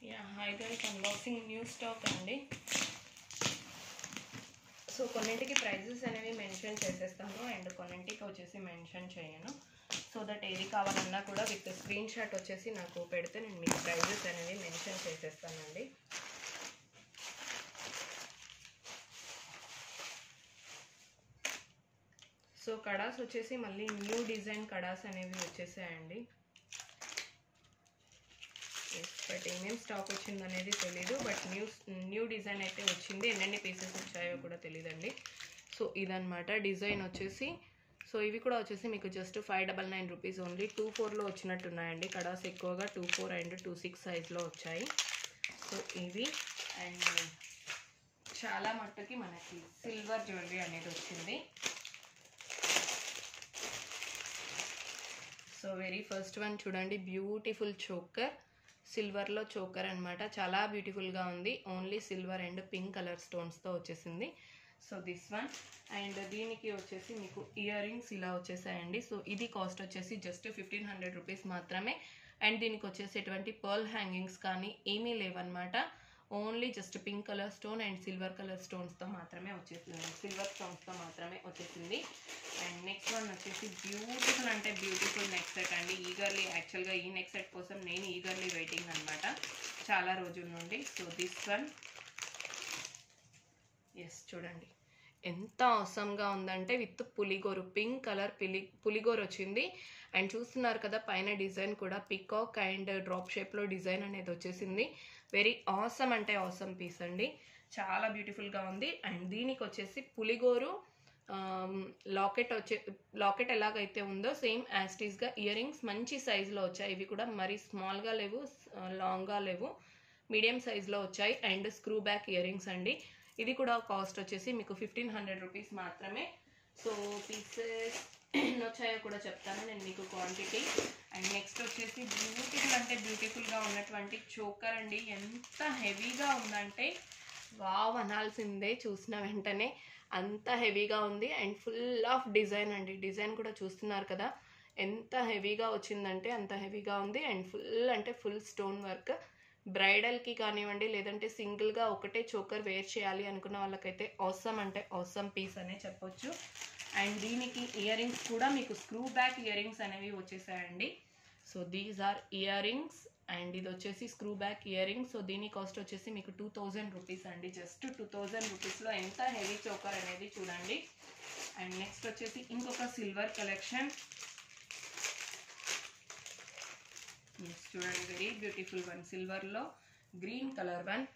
yeah hi guys unboxing new stock అండి so కొన్నింటికి prices అనేవి మెన్షన్ చేసేస్తాను అండ్ కొన్నింటికి వచ్చేసి మెన్షన్ చేయను సో దట్ ఏది కావాలన్నా కూడా విత్ స్క్రీన్ షాట్ వచ్చేసి నాకు పెడితే నేను మీకు ప్రైజెస్ అనేవి మెన్షన్ చేసేస్తానండి సో కడాస్ వచ్చేసి మళ్ళీ న్యూ డిజైన్ కడాస్ అనేవి వచ్చేసాయండి బట్ ఏమేమి స్టాక్ వచ్చింది అనేది తెలీదు బట్ న్యూ న్యూ డిజైన్ అయితే వచ్చింది ఎన్నెన్ని పీసెస్ వచ్చాయో కూడా తెలియదండి సో ఇదనమాట డిజైన్ వచ్చేసి సో ఇవి కూడా వచ్చేసి మీకు just five double nine rupees only two ఫోర్లో వచ్చినట్టున్నాయండి కడాస్ ఎక్కువగా two four and two six సైజ్లో వచ్చాయి సో ఇవి అండ్ చాలా మట్టుకి మనకి సిల్వర్ జ్యువెలరీ అనేది వచ్చింది సో వెరీ ఫస్ట్ వన్ చూడండి బ్యూటిఫుల్ చోకర్ సిల్వర్లో చోకర్ అనమాట చాలా బ్యూటిఫుల్గా ఉంది only silver and pink colour స్టోన్స్తో వచ్చేసింది సో దిస్ వన్ అండ్ దీనికి వచ్చేసి మీకు ఇయర్ రింగ్స్ ఇలా వచ్చేసాయండి సో ఇది కాస్ట్ వచ్చేసి జస్ట్ ఫిఫ్టీన్ హండ్రెడ్ రూపీస్ మాత్రమే అండ్ దీనికి వచ్చేసి ఎటువంటి పర్ల్ హ్యాంగింగ్స్ కానీ ఏమీ లేవన్నమాట only just pink colour stone and silver colour స్టోన్స్తో మాత్రమే వచ్చేసింది సిల్వర్ స్టోన్స్తో మాత్రమే వచ్చేసింది అండ్ నెక్స్ట్ వన్ వచ్చేసి బ్యూటిఫుల్ అంటే బ్యూటిఫుల్ నెక్ సెట్ అండి ఈగర్లీ యాక్చువల్గా ఈ నెక్ సెట్ కోసం నేను ఈగర్లీ వెయిటింగ్ అనమాట చాలా రోజుల నుండి సో దిస్ వన్ ఎస్ చూడండి ఎంత అవసరంగా ఉందంటే విత్ పులిగోరు పింక్ కలర్ పిలి పులిగోరు వచ్చింది అండ్ చూస్తున్నారు కదా పైన డిజైన్ కూడా పికాక్ అండ్ డ్రాప్ షేప్లో డిజైన్ అనేది వచ్చేసింది వెరీ ఆసమ్ అంటే ఆసమ్ పీస్ అండి చాలా బ్యూటిఫుల్గా ఉంది అండ్ దీనికి వచ్చేసి పులిగోరు లాకెట్ వచ్చే లాకెట్ ఎలాగైతే ఉందో సేమ్ యాస్టీస్గా ఇయర్ రింగ్స్ మంచి సైజులో వచ్చాయి ఇవి కూడా మరీ స్మాల్గా లేవు లాంగ్గా లేవు మీడియం సైజులో వచ్చాయి and screw back ear rings అండి ఇది కూడా కాస్ట్ వచ్చేసి మీకు ఫిఫ్టీన్ హండ్రెడ్ రూపీస్ మాత్రమే సో పీసెస్ ఎన్ని వచ్చాయో కూడా చెప్తాను నేను మీకు క్వాంటిటీ అండ్ నెక్స్ట్ వచ్చేసి బ్యూటిఫుల్ అంటే బ్యూటిఫుల్గా ఉన్నటువంటి చోకర్ అండి ఎంత హెవీగా ఉందంటే వావ్ అనాల్సిందే చూసిన వెంటనే అంత హెవీగా ఉంది అండ్ ఫుల్ ఆఫ్ డిజైన్ అండి డిజైన్ కూడా చూస్తున్నారు కదా ఎంత హెవీగా వచ్చిందంటే అంత హెవీగా ఉంది అండ్ ఫుల్ అంటే ఫుల్ స్టోన్ వర్క్ బ్రైడల్కి కానివ్వండి లేదంటే సింగిల్గా ఒకటే చోకర్ వేర్ చేయాలి అనుకున్న వాళ్ళకైతే అవసరం అంటే అవసరం పీస్ అనే చెప్పొచ్చు అండ్ దీనికి ఇయర్ రింగ్స్ కూడా మీకు స్క్రూ బ్యాక్ ఇయర్ రింగ్స్ అనేవి వచ్చేసాయండి so these are earrings and ఇది వచ్చేసి screw back year earrings so దీని కాస్ట్ వచ్చేసి మీకు టూ థౌజండ్ రూపీస్ అండి జస్ట్ టూ థౌజండ్ రూపీస్లో ఎంత హెవీ చోకర్ అనేది చూడండి అండ్ నెక్స్ట్ వచ్చేసి ఇంకొక సిల్వర్ కలెక్షన్ చూడండి వెరీ బ్యూటిఫుల్ వన్ సిల్వర్లో గ్రీన్ కలర్ వన్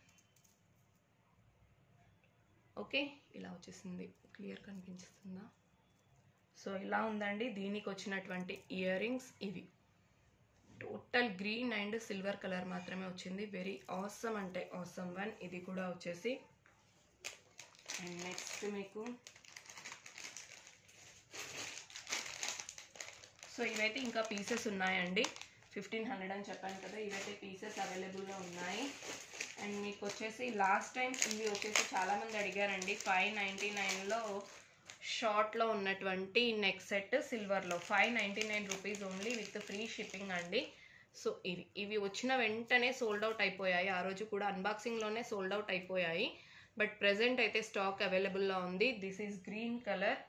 ఓకే ఇలా వచ్చేసింది క్లియర్ కనిపించుతుందా సో ఇలా ఉందండి దీనికి వచ్చినటువంటి ఇయర్ రింగ్స్ ఇవి total green and silver colour మాత్రమే వచ్చింది వెరీ ఆసమ్ అంటే ఆసమ్ వన్ ఇది కూడా వచ్చేసి అండ్ నెక్స్ట్ మీకు సో ఇవైతే ఇంకా పీసెస్ ఉన్నాయండి ఫిఫ్టీన్ హండ్రెడ్ అని చెప్పాను కదా ఇవైతే పీసెస్ అవైలబుల్గా ఉన్నాయి అండ్ మీకు వచ్చేసి లాస్ట్ టైం ఇవి వచ్చేసి చాలామంది అడిగారండి ఫైవ్ నైంటీ నైన్లో షార్ట్లో ఉన్నటువంటి నెక్ సెట్ సిల్వర్లో five ninety nine rupees only with free shipping అండి సో ఇవి ఇవి వచ్చిన వెంటనే సోల్డ్ అవుట్ అయిపోయాయి ఆ రోజు కూడా అన్బాక్సింగ్లోనే సోల్డ్ అవుట్ అయిపోయాయి బట్ ప్రజెంట్ అయితే స్టాక్ అవైలబుల్లో ఉంది this is green colour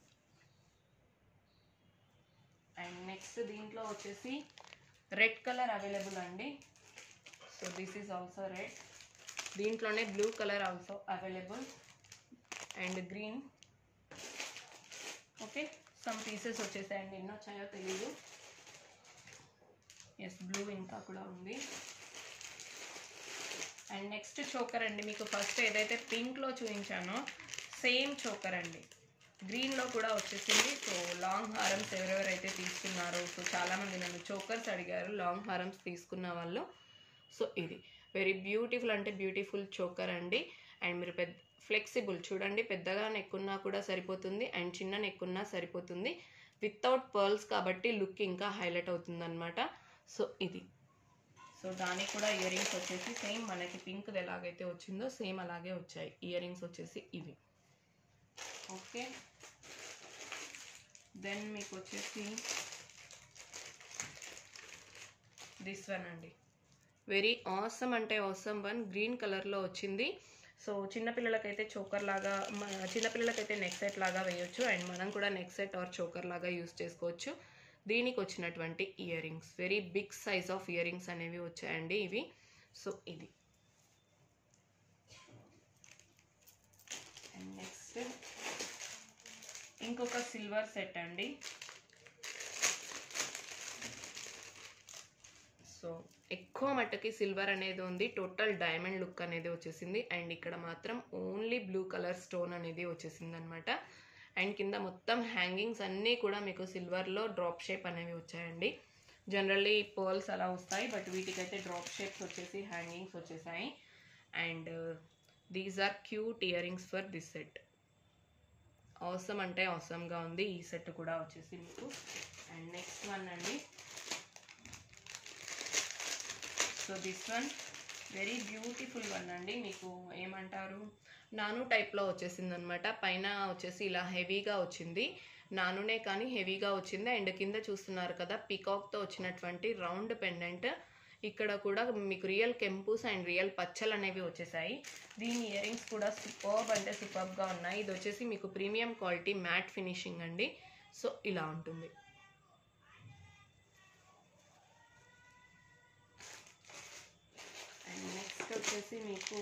and next దీంట్లో వచ్చేసి రెడ్ కలర్ అవైలబుల్ అండి so this is also red దీంట్లోనే blue colour also available and green okay some pieces వచ్చేసాయండి ఎన్ని వచ్చాయో తెలీదు ఎస్ బ్లూ ఇంకా కూడా ఉంది అండ్ నెక్స్ట్ చోకర్ అండి మీకు ఫస్ట్ ఏదైతే పింక్లో చూపించానో సేమ్ చోకర్ అండి గ్రీన్లో కూడా వచ్చేసింది సో లాంగ్ హారమ్స్ ఎవరెవరైతే తీసుకున్నారో సో చాలామంది నన్ను చోకర్స్ అడిగారు లాంగ్ హారమ్స్ తీసుకున్న వాళ్ళు సో ఇది వెరీ బ్యూటిఫుల్ అంటే బ్యూటిఫుల్ చోకర్ అండి అండ్ మీరు పెద్ద ఫ్లెక్సిబుల్ చూడండి పెద్దగా నెక్కున్నా కూడా సరిపోతుంది అండ్ చిన్న నెక్కున్నా సరిపోతుంది వితౌట్ పర్ల్స్ కాబట్టి లుక్ ఇంకా హైలైట్ అవుతుంది అనమాట సో ఇది సో దానికి కూడా ఇయర్ రింగ్స్ వచ్చేసి సేమ్ మనకి పింక్ ఎలాగైతే వచ్చిందో సేమ్ అలాగే వచ్చాయి ఇయర్ రింగ్స్ వచ్చేసి ఇవి ఓకే దెన్ మీకు వచ్చేసి దిస్ వన్ అండి వెరీ ఆసమ్ అంటే ఆసమ్ వన్ గ్రీన్ కలర్లో వచ్చింది సో చిన్నపిల్లలకైతే చోకర్ లాగా మ- చిన్నపిల్లలకైతే నెక్ సెట్ లాగా వేయొచ్చు అండ్ మనం కూడా నెక్ సెట్ ఆర్ చోకర్ లాగా యూస్ చేసుకోవచ్చు దీనికి వచ్చినటువంటి year earrings very big size of ear rings అనేవి వచ్చాయండి ఇవి సో ఇది అండ్ నెక్స్ట్ ఇంకొక సిల్వర్ సెట్ అండి సో ఎక్కువ మట్టుకి సిల్వర్ అనేది ఉంది టోటల్ డైమండ్ లుక్ అనేది వచ్చేసింది అండ్ ఇక్కడ మాత్రం ఓన్లీ బ్లూ కలర్ స్టోన్ అనేది వచ్చేసింది అనమాట అండ్ కింద మొత్తం హ్యాంగింగ్స్ అన్నీ కూడా మీకు సిల్వర్లో డ్రాప్ షేప్ అనేవి వచ్చాయండి జనరల్లీ పర్ల్స్ అలా వస్తాయి బట్ వీటికైతే డ్రాప్ షేప్స్ వచ్చేసి హ్యాంగింగ్స్ వచ్చేసాయి and these are cute earrings for this set అవసరం అంటే అవసరంగా ఉంది ఈ సెట్ కూడా వచ్చేసి మీకు అండ్ నెక్స్ట్ వన్ అండి so this one very beautiful one అండి మీకు ఏమంటారు నాను టైప్లో వచ్చేసింది అనమాట పైన వచ్చేసి ఇలా హెవీగా వచ్చింది నానునే కానీ హెవీగా వచ్చింది అండ్ కింద చూస్తున్నారు కదా పికాక్తో వచ్చినటువంటి రౌండ్ పెండెంట్ ఇక్కడ కూడా మీకు రియల్ కెంపుస్ అండ్ రియల్ పచ్చలు అనేవి వచ్చేసాయి దీని ఇయర్ రింగ్స్ కూడా సూపర్బ్ అంటే సూపర్బ్గా ఉన్నాయి ఇది వచ్చేసి మీకు ప్రీమియం క్వాలిటీ మ్యాట్ ఫినిషింగ్ అండి సో ఇలా ఉంటుంది అండ్ నెక్స్ట్ వచ్చేసి మీకు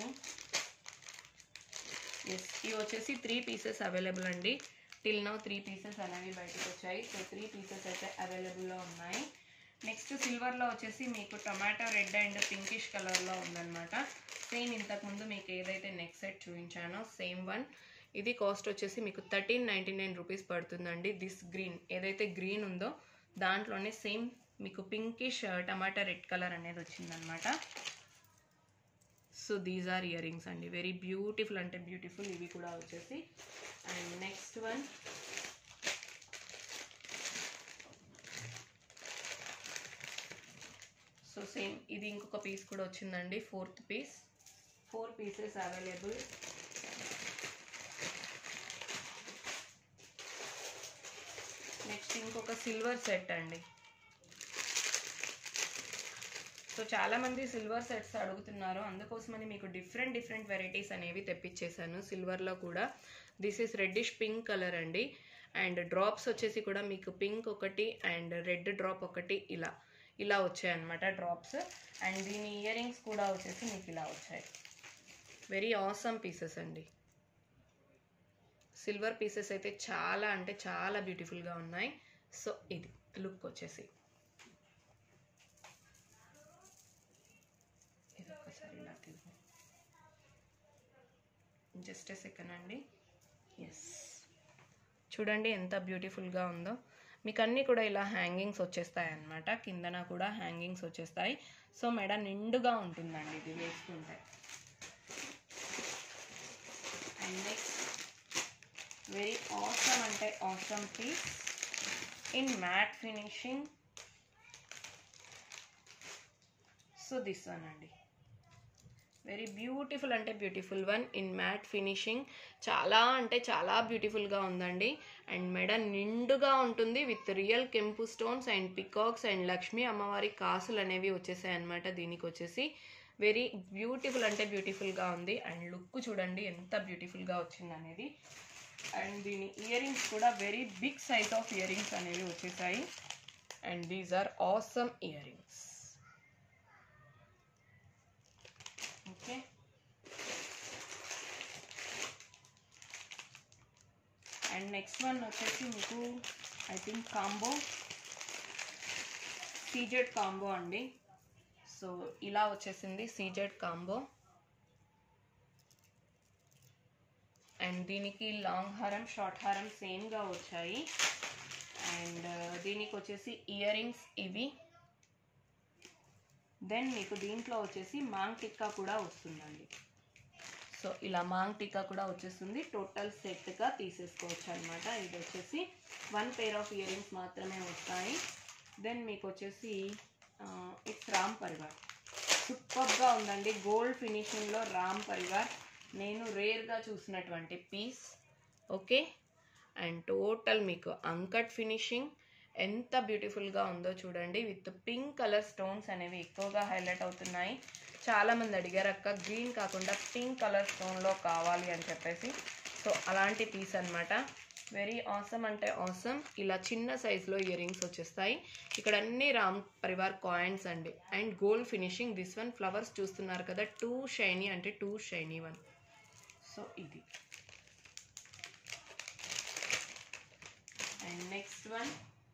ఎస్ ఇవి వచ్చేసి త్రీ పీసెస్ అవైలబుల్ అండి టిల్ నౌ త్రీ పీసెస్ అనేవి బయటకు వచ్చాయి సో త్రీ పీసెస్ అయితే అవైలబుల్లో ఉన్నాయి నెక్స్ట్ సిల్వర్లో వచ్చేసి మీకు టొమాటో రెడ్ అండ్ పింకిష్ కలర్లో ఉందన్నమాట సేమ్ ఇంతకుముందు మీకు ఏదైతే నెక్ సెట్ చూపించానో సేమ్ వన్ ఇది కాస్ట్ వచ్చేసి మీకు థర్టీన్ నైంటీ నైన్ రూపీస్ పడుతుందండి దిస్ గ్రీన్ ఏదైతే గ్రీన్ ఉందో దాంట్లోనే సేమ్ మీకు పింకిష్ టమాటా రెడ్ కలర్ అనేది వచ్చిందనమాట so these are ear rings అండి వెరీ బ్యూటిఫుల్ అంటే బ్యూటిఫుల్ ఇవి కూడా వచ్చేసి and next one so same ఇది ఇంకొక పీస్ కూడా వచ్చిందండి fourth piece four pieces available next ఇంకొక సిల్వర్ సెట్ అండి సో చాలా మంది సిల్వర్ సెట్స్ అడుగుతున్నారు అందుకోసమని మీకు డిఫరెంట్ డిఫరెంట్ వెరైటీస్ అనేవి తెప్పించేశాను సిల్వర్లో కూడా this is reddish pink colour అండి అండ్ డ్రాప్స్ వచ్చేసి కూడా మీకు పింక్ ఒకటి అండ్ రెడ్ డ్రాప్ ఒకటి ఇలా ఇలా వచ్చాయి అనమాట డ్రాప్స్ అండ్ దీని ఇయర్ రింగ్స్ కూడా వచ్చేసి మీకు ఇలా వచ్చాయి వెరీ ఆసమ్ పీసెస్ అండి సిల్వర్ పీసెస్ అయితే చాలా అంటే చాలా బ్యూటిఫుల్గా ఉన్నాయి సో ఇది లుక్ వచ్చేసి ఇది ఒకసారి ఇలా తీద్దాం జస్ట్ సెకండ్ అండి ఎస్ చూడండి ఎంత బ్యూటిఫుల్గా ఉందో మీకు అన్నీ కూడా ఇలా హ్యాంగింగ్స్ వచ్చేస్తాయి అన్నమాట కిందన కూడా హ్యాంగింగ్స్ వచ్చేస్తాయి సో మెడ నిండుగా ఉంటుందండి ఇది వేసుకుంటే అండ్ నెక్స్ట్ వెరీ ఆసమ్ అంటే awesome piece in matte finishing so this one అండి వెరీ బ్యూటిఫుల్ అంటే beautiful one in matte finishing చాలా అంటే చాలా బ్యూటిఫుల్గా ఉందండి అండ్ మెడ నిండుగా ఉంటుంది విత్ రియల్ కెంపు stones and peacocks and Lakshmi అమ్మవారి కాసులు అనేవి వచ్చేసాయి అనమాట దీనికి వచ్చేసి వెరీ బ్యూటిఫుల్ అంటే బ్యూటిఫుల్గా ఉంది అండ్ లుక్ చూడండి ఎంత బ్యూటిఫుల్గా వచ్చింది అనేది అండ్ దీని ఇయర్ రింగ్స్ కూడా very big size of ear rings అనేవి వచ్చేసాయి and these are awesome earrings okay and next one వచ్చేసి మీకు I think combo CZ combo అండి సో ఇలా వచ్చేసింది సీజెడ్ కాంబో అండ్ దీనికి లాంగ్ హారం షార్ట్ హారం సేమ్గా వచ్చాయి అండ్ దీనికి వచ్చేసి ఇయర్ రింగ్స్ ఇవి దెన్ మీకు దీంట్లో వచ్చేసి మాంగ్ టిక్కా కూడా వస్తుందండి సో ఇలా మాంగ్ టిక్కా కూడా వచ్చేస్తుంది టోటల్ సెట్గా తీసేసుకోవచ్చు అనమాట ఇది వచ్చేసి one pair of year earrings మాత్రమే వస్తాయి దెన్ మీకు వచ్చేసి ఇట్స్ రామ్ పరివార్ సూపర్గా ఉందండి గోల్డ్ ఫినిషింగ్లో రామ్ పరివార్ నేను రేర్గా చూసినటువంటి పీస్ ఓకే అండ్ టోటల్ మీకు అంకట్ ఫినిషింగ్ ఎంత బ్యూటిఫుల్గా ఉందో చూడండి విత్ పింక్ కలర్ స్టోన్స్ అనేవి ఎక్కువగా హైలైట్ అవుతున్నాయి చాలామంది అడిగారు అక్క గ్రీన్ కాకుండా పింక్ కలర్ స్టోన్లో కావాలి అని చెప్పేసి సో అలాంటి పీస్ అన్నమాట వెరీ ఆసమ్ అంటే ఆసమ్ ఇలా చిన్న సైజులో ఇయర్ రింగ్స్ వచ్చేస్తాయి ఇక్కడ అన్ని రామ్ పరివార్ కాయిన్స్ అండి and gold finishing this one flowers చూస్తున్నారు కదా టూ షైనీ అంటే టూ షైనీ వన్ సో ఇది and next one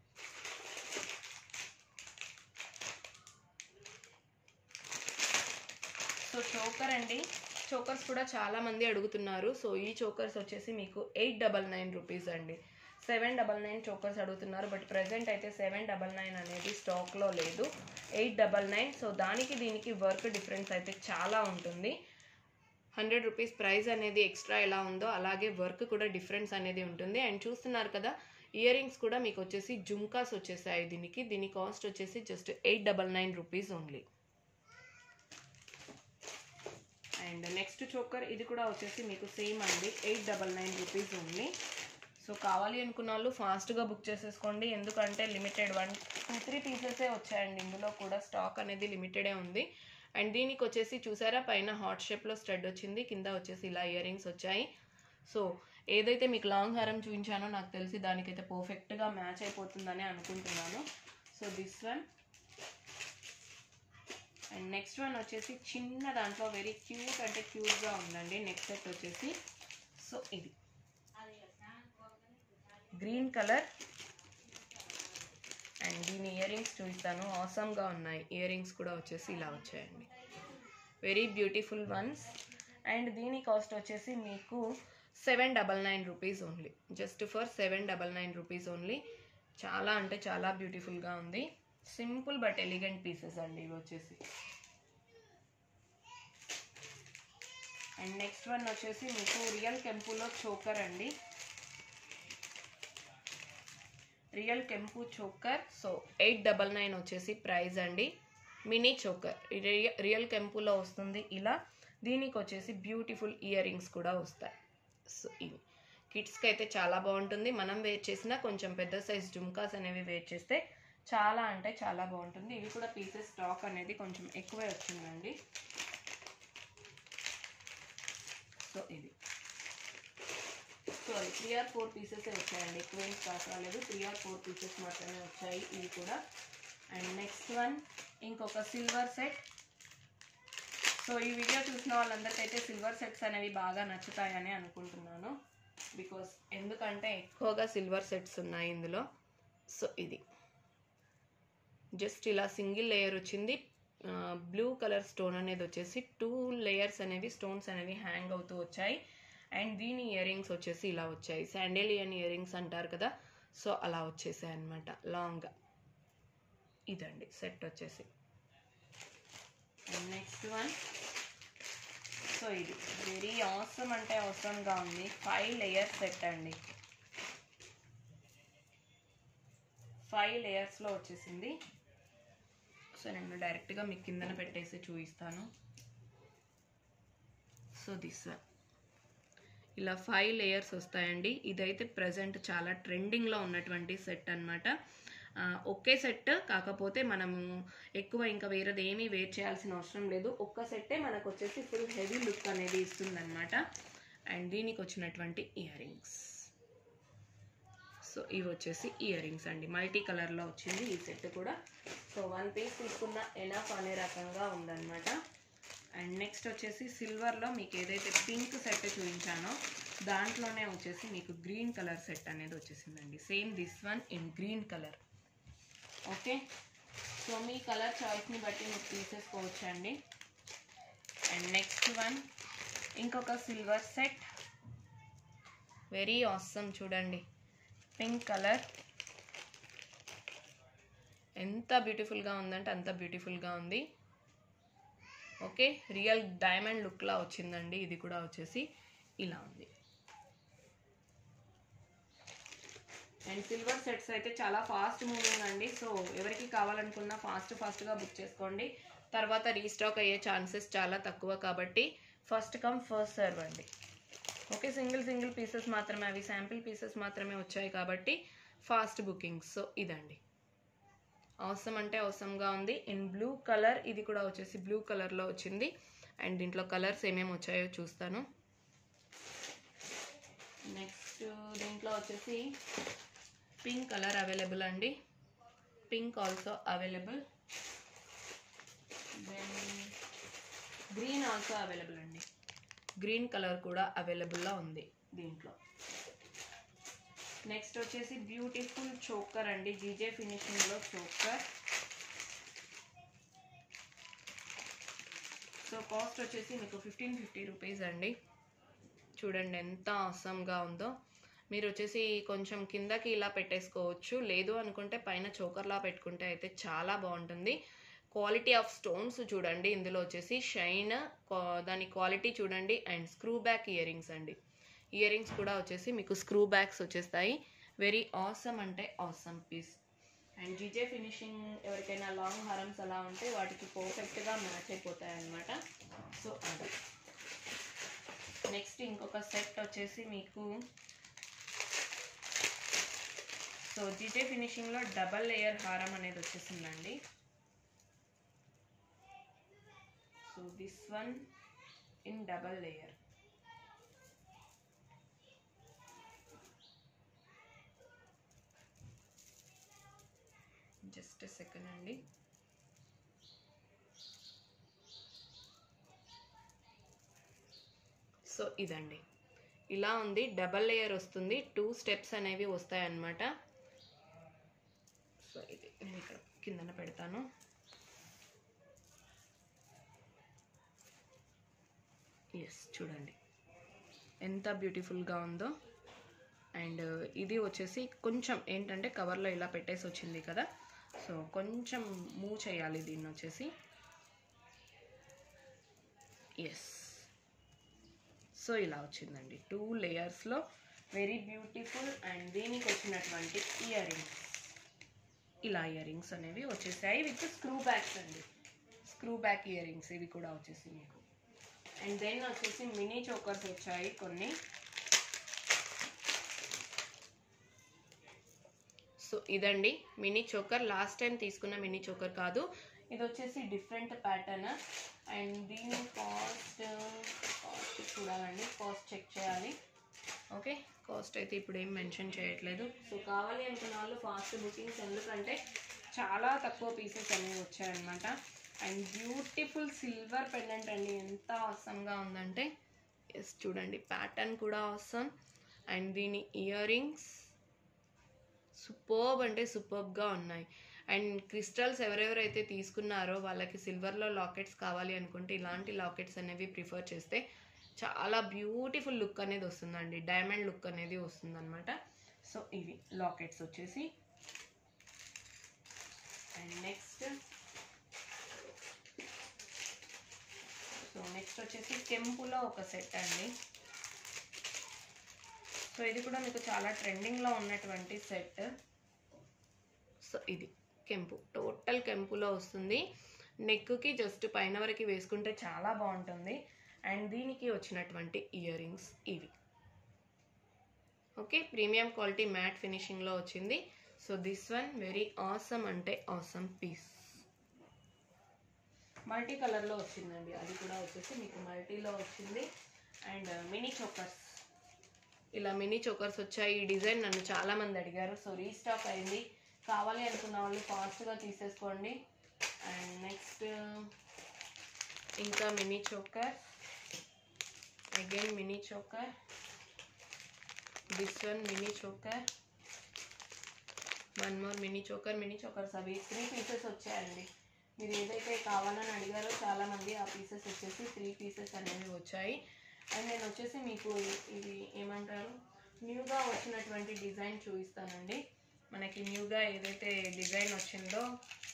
so choker అండి చోకర్స్ కూడా చాలా మంది అడుగుతున్నారు సో ఈ చోకర్స్ వచ్చేసి మీకు ఎయిట్ డబల్ నైన్ రూపీస్ అండి సెవెన్ డబల్ నైన్ చోకర్స్ అడుగుతున్నారు బట్ ప్రజెంట్ అయితే సెవెన్ డబల్ నైన్ అనేది స్టాక్లో లేదు ఎయిట్ డబల్ నైన్ సో దానికి దీనికి వర్క్ డిఫరెన్స్ అయితే చాలా ఉంటుంది హండ్రెడ్ రూపీస్ ప్రైస్ అనేది ఎక్స్ట్రా ఎలా ఉందో అలాగే వర్క్ కూడా డిఫరెన్స్ అనేది ఉంటుంది అండ్ చూస్తున్నారు కదా ఇయర్ రింగ్స్ కూడా మీకు వచ్చేసి జుమ్కాస్ వచ్చేసాయి దీనికి దీని కాస్ట్ వచ్చేసి just eight double nine rupees only and next choker ఇది కూడా వచ్చేసి మీకు సేమ్ అండి eight double nine rupees only so కావాలి అనుకున్న వాళ్ళు ఫాస్ట్గా బుక్ చేసేసుకోండి ఎందుకంటే లిమిటెడ్ వన్ టూ త్రీ పీసెసే వచ్చాయండి ఇందులో కూడా స్టాక్ అనేది లిమిటెడే ఉంది అండ్ దీనికి వచ్చేసి చూసారా పైన హాట్ షేప్లో స్టడ్ వచ్చింది కింద వచ్చేసి ఇలా ఇయర్ రింగ్స్ వచ్చాయి సో ఏదైతే మీకు లాంగ్ హారం చూపించానో నాకు తెలిసి దానికైతే పర్ఫెక్ట్గా మ్యాచ్ అయిపోతుందని అనుకుంటున్నాను so this one and next one వచ్చేసి చిన్న దాంట్లో వెరీ క్యూట్ అంటే క్యూట్గా ఉందండి నెక్స్ట్ సెట్ వచ్చేసి సో ఇది గ్రీన్ కలర్ అండ్ దీని ఇయర్ రింగ్స్ చూపిస్తాను ఆసమ్గా ఉన్నాయి ఇయర్ రింగ్స్ కూడా వచ్చేసి ఇలా వచ్చాయండి వెరీ బ్యూటిఫుల్ వన్స్ అండ్ దీని కాస్ట్ వచ్చేసి మీకు seven double nine rupees only just for seven double nine rupees only చాలా అంటే చాలా బ్యూటిఫుల్గా ఉంది సింపుల్ బట్ ఎలిగెంట్ పీసెస్ అండి ఇవి వచ్చేసి అండ్ నెక్స్ట్ వన్ వచ్చేసి మీకు రియల్ కెంపులో చోకర్ అండి రియల్ కెంపు choker so eight double nine వచ్చేసి ప్రైస్ అండి మినీ చోకర్ రియల్ కెంపులో వస్తుంది ఇలా దీనికి వచ్చేసి బ్యూటిఫుల్ ఇయర్ రింగ్స్ కూడా వస్తాయి సో ఇవి కిడ్స్కి అయితే చాలా బాగుంటుంది మనం వేర్ చేసిన కొంచెం పెద్ద సైజ్ జుమ్కాస్ అనేవి వేర్ చేస్తే చాలా అంటే చాలా బాగుంటుంది ఇవి కూడా పీసెస్ స్టాక్ అనేది కొంచెం ఎక్కువే వచ్చిందండి సో ఇది sorry three or four pieces వచ్చాయండి ఎక్కువ ఏం స్టాక్ రాలేదు త్రీ ఆర్ ఫోర్ పీసెస్ మాత్రమే వచ్చాయి ఇవి కూడా అండ్ నెక్స్ట్ వన్ ఇంకొక సిల్వర్ సెట్ సో ఈ వీడియో చూసిన వాళ్ళందరికైతే సిల్వర్ సెట్స్ అనేవి బాగా నచ్చుతాయని అనుకుంటున్నాను బికాస్ ఎందుకంటే ఎక్కువగా సిల్వర్ సెట్స్ ఉన్నాయి ఇందులో సో ఇది జస్ట్ ఇలా సింగిల్ లేయర్ వచ్చింది బ్లూ కలర్ స్టోన్ అనేది వచ్చేసి టూ లేయర్స్ అనేవి స్టోన్స్ అనేవి హ్యాంగ్ అవుతూ వచ్చాయి అండ్ దీని ఇయర్ రింగ్స్ వచ్చేసి ఇలా వచ్చాయి శాండేలియన్ ఇయర్ రింగ్స్ అంటారు కదా సో అలా వచ్చేసాయి అనమాట లాంగ్ ఇదండి సెట్ వచ్చేసి అండ్ నెక్స్ట్ వన్ సో ఇది వెరీ అవసరం అంటే అవసరంగా ఉంది ఫైవ్ లేయర్స్ సెట్ అండి ఫైవ్ లేయర్స్లో వచ్చేసింది సో నేను డైరెక్ట్గా మీకు కిందన పెట్టేసి చూపిస్తాను సో దిస్ వన్ ఇలా ఫైవ్ లేయర్స్ వస్తాయండి ఇదైతే ప్రజెంట్ చాలా ట్రెండింగ్లో ఉన్నటువంటి సెట్ అనమాట ఒకే సెట్ కాకపోతే మనము ఎక్కువ ఇంకా వేరేది ఏమీ వేర్ చేయాల్సిన అవసరం లేదు ఒక్క సెట్టే మనకు వచ్చేసి ఫుల్ హెవీ లుక్ అనేది ఇస్తుందన్నమాట అండ్ దీనికి వచ్చినటువంటి ఇయర్ రింగ్స్ సో ఇవి వచ్చేసి ఇయర్ రింగ్స్ అండి మల్టీ కలర్లో వచ్చింది ఈ సెట్ కూడా సో వన్ పీస్ తీసుకున్న ఎనఫ్ అనే రకంగా ఉందన్నమాట అండ్ నెక్స్ట్ వచ్చేసి సిల్వర్లో మీకు ఏదైతే పింక్ సెట్ చూపించానో దాంట్లోనే వచ్చేసి మీకు గ్రీన్ కలర్ సెట్ అనేది వచ్చేసిందండి same this one in green colour okay so మీ కలర్ చాయిస్ని బట్టి మీరు తీసేసుకోవచ్చు అండి అండ్ నెక్స్ట్ వన్ ఇంకొక సిల్వర్ సెట్ వెరీ ఆసమ్ చూడండి పింక్ కలర్ ఎంత బ్యూటిఫుల్గా ఉందంటే అంత బ్యూటిఫుల్గా ఉంది ఓకే రియల్ డైమండ్ లుక్లా వచ్చిందండి ఇది కూడా వచ్చేసి ఇలా ఉంది అండ్ సిల్వర్ సెట్స్ అయితే చాలా ఫాస్ట్ మూవింగ్ అండి సో ఎవరికి కావాలనుకున్నా ఫాస్ట్ ఫాస్ట్గా బుక్ చేసుకోండి తర్వాత రీస్టాక్ అయ్యే ఛాన్సెస్ చాలా తక్కువ కాబట్టి ఫస్ట్ కమ్ ఫస్ట్ సర్వ్ అండి ఓకే సింగిల్ సింగిల్ పీసెస్ మాత్రమే అవి శాంపిల్ పీసెస్ మాత్రమే వచ్చాయి కాబట్టి ఫాస్ట్ బుకింగ్ సో ఇదండి అవసరం అంటే అవసరంగా ఉంది ఇన్ బ్లూ కలర్ ఇది కూడా వచ్చేసి బ్లూ కలర్లో వచ్చింది అండ్ దీంట్లో కలర్స్ ఏమేమి వచ్చాయో చూస్తాను నెక్స్ట్ దీంట్లో వచ్చేసి పింక్ కలర్ అవైలబుల్ అండి pink also available then green also available అండి గ్రీన్ కలర్ కూడా అవైలబుల్లో ఉంది దీంట్లో నెక్స్ట్ వచ్చేసి బ్యూటిఫుల్ చోకర్ అండి జీజే ఫినిషింగ్లో చోకర్ సో కాస్ట్ వచ్చేసి మీకు ఫిఫ్టీన్ ఫిఫ్టీ రూపీస్ అండి చూడండి ఎంత అవసరంగా ఉందో మీరు వచ్చేసి కొంచెం కిందకి ఇలా పెట్టేసుకోవచ్చు లేదు అనుకుంటే పైన చోకర్లా పెట్టుకుంటే అయితే చాలా బాగుంటుంది క్వాలిటీ ఆఫ్ స్టోన్స్ చూడండి ఇందులో వచ్చేసి షైన్ దాని క్వాలిటీ చూడండి and screw back ear rings అండి ఇయర్ రింగ్స్ కూడా వచ్చేసి మీకు స్క్రూ బ్యాక్స్ వచ్చేస్తాయి వెరీ ఆసమ్ అంటే awesome piece and GJ finishing ఎవరికైనా లాంగ్ హారమ్స్ అలా ఉంటే వాటికి పర్ఫెక్ట్గా మ్యాచ్ అయిపోతాయి అన్నమాట సో అది నెక్స్ట్ ఇంకొక సెట్ వచ్చేసి మీకు సో జీజే ఫినిషింగ్లో డబల్ లేయర్ హారం అనేది వచ్చేసిందండి so this one in double layer just second అండి సో ఇదండి ఇలా ఉంది డబల్ లేయర్ వస్తుంది టూ స్టెప్స్ అనేవి వస్తాయి అన్నమాట సో ఇది నేను ఇక్కడ కిందన పెడతాను ఎస్ చూడండి ఎంత బ్యూటిఫుల్గా ఉందో అండ్ ఇది వచ్చేసి కొంచెం ఏంటంటే కవర్లో ఇలా పెట్టేసి వచ్చింది కదా సో కొంచెం మూవ్ చేయాలి దీన్ని వచ్చేసి ఎస్ సో ఇలా వచ్చిందండి టూ లేయర్స్లో వెరీ బ్యూటిఫుల్ అండ్ దీనికి వచ్చినటువంటి ఇయర్ రింగ్స్ ఇలా ఇయర్ రింగ్స్ అనేవి వచ్చేసాయి విత్ స్క్రూ బ్యాక్స్ అండి స్క్రూ బ్యాక్ ఇయర్ రింగ్స్ ఇవి కూడా వచ్చేసి మీకు అండ్ దెన్ వచ్చేసి మినీ చోకర్స్ వచ్చాయి కొన్ని సో ఇదండి మినీ చోకర్ లాస్ట్ టైం తీసుకున్న మినీ చోకర్ కాదు ఇది వచ్చేసి డిఫరెంట్ ప్యాటర్న్ అండ్ దీని కాస్ట్ కాస్ట్ చూడాలండి కాస్ట్ చెక్ చేయాలి ఓకే కాస్ట్ అయితే ఇప్పుడు ఏం మెన్షన్ చేయట్లేదు సో కావాలి అనుకున్న వాళ్ళు ఫాస్ట్ బుకింగ్స్ ఎందుకంటే చాలా తక్కువ పీసెస్ అనేవి వచ్చాయన్నమాట అండ్ బ్యూటిఫుల్ సిల్వర్ పెండెంట్ అండి ఎంత అవసరంగా ఉందంటే ఎస్ చూడండి ప్యాటర్న్ కూడా అవసరం అండ్ దీని ఇయర్ రింగ్స్ సూపర్బ్ అంటే సూపర్బ్గా ఉన్నాయి అండ్ క్రిస్టల్స్ ఎవరెవరైతే తీసుకున్నారో వాళ్ళకి సిల్వర్లో లాకెట్స్ కావాలి అనుకుంటే ఇలాంటి లాకెట్స్ అనేవి ప్రిఫర్ చేస్తే చాలా బ్యూటిఫుల్ లుక్ అనేది వస్తుందండి డైమండ్ లుక్ అనేది వస్తుందన్నమాట సో ఇవి లాకెట్స్ వచ్చేసి అండ్ నెక్స్ట్ సో నెక్స్ట్ వచ్చేసి కెంపులో ఒక సెట్ అండి సో ఇది కూడా మీకు చాలా ట్రెండింగ్లో ఉన్నటువంటి సెట్ సో ఇది కెంపు టోటల్ కెంపులో వస్తుంది నెక్కి జస్ట్ పైన వరకు వేసుకుంటే చాలా బాగుంటుంది అండ్ దీనికి వచ్చినటువంటి ఇయర్ రింగ్స్ ఇవి ఓకే ప్రీమియం క్వాలిటీ మ్యాట్ ఫినిషింగ్లో వచ్చింది so this one very awesome అంటే ఆసమ్ పీస్ మల్టీ కలర్లో వచ్చిందండి అది కూడా వచ్చేసి మీకు మల్టీలో వచ్చింది అండ్ మినీ చోకర్స్ ఇలా మినీ చోకర్స్ వచ్చాయి ఈ డిజైన్ నన్ను చాలా మంది అడిగారు సో రీస్టాక్ అయింది కావాలి అనుకున్న వాళ్ళు ఫాస్ట్గా తీసేసుకోండి అండ్ నెక్స్ట్ ఇంకా mini choker again mini choker this one mini choker one more mini choker mini chokers అవి త్రీ పీసెస్ వచ్చాయండి మీరు ఏదైతే కావాలని అడిగారో చాలామంది ఆ పీసెస్ వచ్చేసి త్రీ పీసెస్ అనేవి వచ్చాయి అండ్ నేను వచ్చేసి మీకు ఇది ఏమంటారు న్యూగా వచ్చినటువంటి డిజైన్ చూపిస్తానండి మనకి న్యూగా ఏదైతే డిజైన్ వచ్చిందో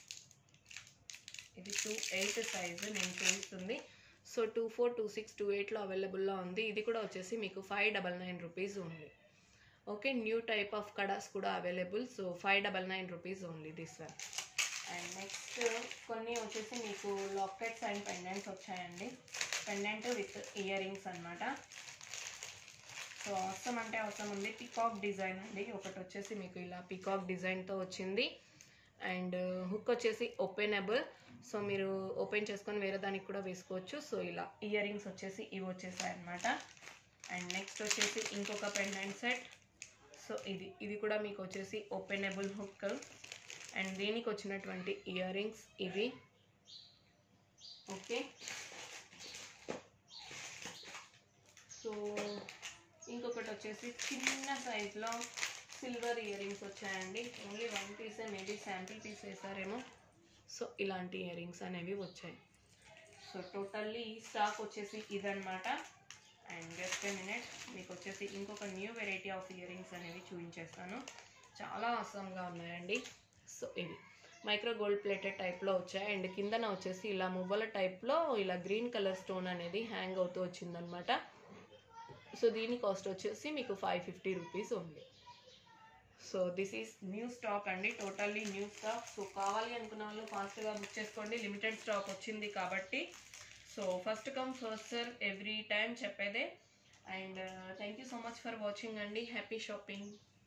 ఇది టూ ఎయిట్ సైజు నేను చూపిస్తుంది so two four two six two ఎయిట్లో అవైలబుల్లో ఉంది ఇది కూడా వచ్చేసి మీకు ఫైవ్ డబల్ నైన్ రూపీస్ ఉంది ఓకే న్యూ టైప్ ఆఫ్ కడాస్ కూడా available so five double nine rupees only this one and next కొన్ని వచ్చేసి మీకు లాకెట్స్ అండ్ పెండెంట్స్ వచ్చాయండి పెండెంట్ విత్ ఇయర్ రింగ్స్ అనమాట సో అవసరం అంటే అవసరం ఉంది పికాక్ డిజైన్ అండి ఒకటి వచ్చేసి మీకు ఇలా పికాక్ డిజైన్తో వచ్చింది అండ్ హుక్ వచ్చేసి ఓపెనబుల్ సో మీరు ఓపెన్ చేసుకొని వేరే దానికి కూడా వేసుకోవచ్చు సో ఇలా ఇయర్ రింగ్స్ వచ్చేసి ఇవి వచ్చేసాయి అనమాట అండ్ నెక్స్ట్ వచ్చేసి ఇంకొక పెండెంట్ సెట్ సో ఇది ఇది కూడా మీకు వచ్చేసి ఓపెనబుల్ హుక్ అండ్ దీనికి వచ్చినటువంటి ఇయర్ రింగ్స్ ఇవి ఓకే సో ఇంకొకటి వచ్చేసి చిన్న సైజులో సిల్వర్ ఇయర్ రింగ్స్ వచ్చాయండి ఓన్లీ వన్ పీసే మేబీ శాంపిల్ పీస్ వేసారేమో సో ఇలాంటి ఇయర్ రింగ్స్ అనేవి వచ్చాయి సో టోటల్లీ స్టాక్ వచ్చేసి ఇదనమాట అండ్ జస్ట్ ఏ మినిట్ మీకు వచ్చేసి ఇంకొక new variety of ear rings అనేవి చూపించేస్తాను చాలా అసంగా ఉన్నాయండి సో ఇవి మైక్రో గోల్డ్ ప్లేటెడ్ టైప్లో వచ్చాయి అండ్ కిందన వచ్చేసి ఇలా మువ్వల టైప్లో ఇలా గ్రీన్ కలర్ స్టోన్ అనేది హ్యాంగ్ అవుతూ వచ్చిందనమాట సో దీని కాస్ట్ వచ్చేసి మీకు ఫైవ్ ఫిఫ్టీ రూపీస్ ఉంది so this is new stock అండి టోటల్లీ న్యూ స్టాక్ సో కావాలి అనుకున్న వాళ్ళు ఫాస్ట్గా బుక్ చేసుకోండి లిమిటెడ్ స్టాక్ వచ్చింది కాబట్టి so first come first serve every time చెప్పేదే and thank you so much for watching అండి హ్యాపీ షాపింగ్